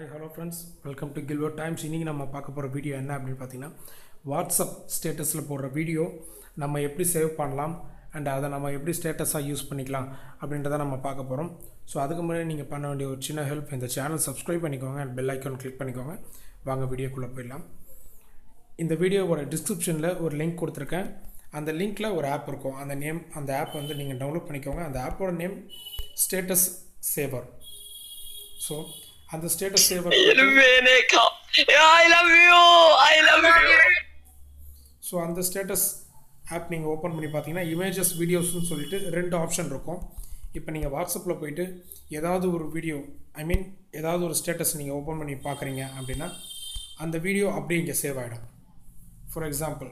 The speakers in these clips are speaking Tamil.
Hi hello friends welcome to கில்வோ டைம்ஸ் இன்றைக்கி நம்ம பார்க்க போகிற வீடியோ என்ன அப்படின்னு பார்த்தீங்கன்னா வாட்ஸ்அப் ஸ்டேட்டஸில் போடுற வீடியோ நம்ம எப்படி சேவ் பண்ணலாம் அண்ட் அதை நம்ம எப்படி ஸ்டேட்டஸாக யூஸ் பண்ணிக்கலாம் அப்படின்றத நம்ம பார்க்க போகிறோம் ஸோ அதுக்கு முன்னாடி நீங்கள் பண்ண வேண்டிய ஒரு சின்ன ஹெல்ப் இந்த சேனல் சப்ஸ்கிரைப் பண்ணிக்கோங்க அண்ட் பெல் ஐக்கான் கிளிக் பண்ணிக்கோங்க வாங்க வீடியோக்குள்ளே போயிடலாம் இந்த வீடியோவோட டிஸ்கிரிப்ஷனில் ஒரு லிங்க் கொடுத்துருக்கேன் அந்த லிங்க்கில் ஒரு ஆப் இருக்கும் அந்த நேம் அந்த ஆப் வந்து நீங்கள் டவுன்லோட் பண்ணிக்கோங்க அந்த ஆப்போட நேம் ஸ்டேட்டஸ் சேவர் ஸோ அந்த status saver Veneca. I love you. I love you. So அந்த ஸ்டேட்டஸ் ஆப் நீங்கள் ஓப்பன் பண்ணி பார்த்தீங்கன்னா இமேஜஸ் வீடியோஸ்னு சொல்லிட்டு ரெண்டு ஆப்ஷன் இருக்கும் இப்போ நீங்கள் வாட்ஸ்அப்பில் போயிட்டு ஏதாவது ஒரு வீடியோ ஐ மீன் ஏதாவது ஒரு ஸ்டேட்டஸ் நீங்கள் ஓப்பன் பண்ணி பார்க்குறீங்க அப்படின்னா அந்த வீடியோ அப்படியே இங்கே சேவ் ஆகிடும் ஃபார் எக்ஸாம்பிள்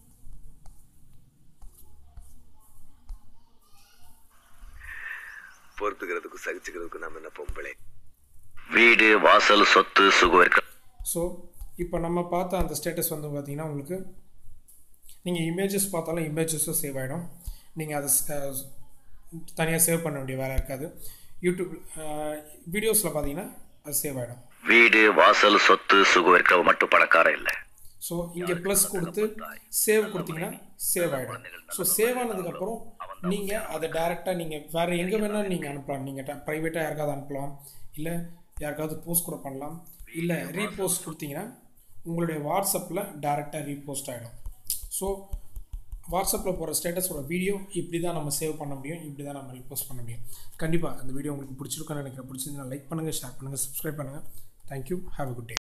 பொறுத்துக்கிறதுக்கும் சகிச்சுக்கிறதுக்கும் நம்ம என்ன பொம்பளை வீடு வாசல் சொத்து சுகம் இருக்க ஸோ இப்போ நம்ம பார்த்த அந்த ஸ்டேட்டஸ் வந்து பார்த்தீங்கன்னா உங்களுக்கு நீங்கள் இமேஜஸ் பார்த்தாலும் இமேஜஸும் சேவ் ஆகிடும் நீங்கள் அதை தனியாக சேவ் பண்ண வேண்டிய வேலை இருக்காது யூடியூப் வீடியோஸில் பார்த்தீங்கன்னா அது சேவ் ஆகிடும் வீடு வாசல் சொத்து சுகம் இருக்க மட்டும் பணக்காரன் இல்லை ஸோ இங்கே ப்ளஸ் கொடுத்து சேவ் கொடுத்தீங்கன்னா சேவ் ஆகிடும் ஸோ சேவ் ஆனதுக்கப்புறம் நீங்கள் அதை டேரெக்டாக நீங்கள் வேறு எங்கே வேணாலும் நீங்கள் அனுப்பலாம் நீங்கள் ப்ரைவேட்டாக யாருக்காவது அனுப்பலாம் இல்லை யாருக்காவது போஸ்ட் கூட பண்ணலாம் இல்லை ரீபோஸ்ட் கொடுத்தீங்கன்னா உங்களுடைய வாட்ஸ்அப்பில் டேரெக்டாக ரீபோஸ்ட் ஆகிடும் ஸோ வாட்ஸ்அப்பில் போகிற ஸ்டேட்டஸோட வீடியோ இப்படி தான் நம்ம சேவ் பண்ண முடியும் இப்படி தான் நம்ம ரீபோஸ்ட் பண்ண முடியும் கண்டிப்பாக அந்த வீடியோ உங்களுக்கு பிடிச்சிருக்குன்னு நினைக்கிறேன் பிடிச்சிருந்தா லைக் பண்ணுங்கள் ஷேர் பண்ணுங்கள் சப்ஸ்கிரைப் பண்ணுங்கள் thank you have a good day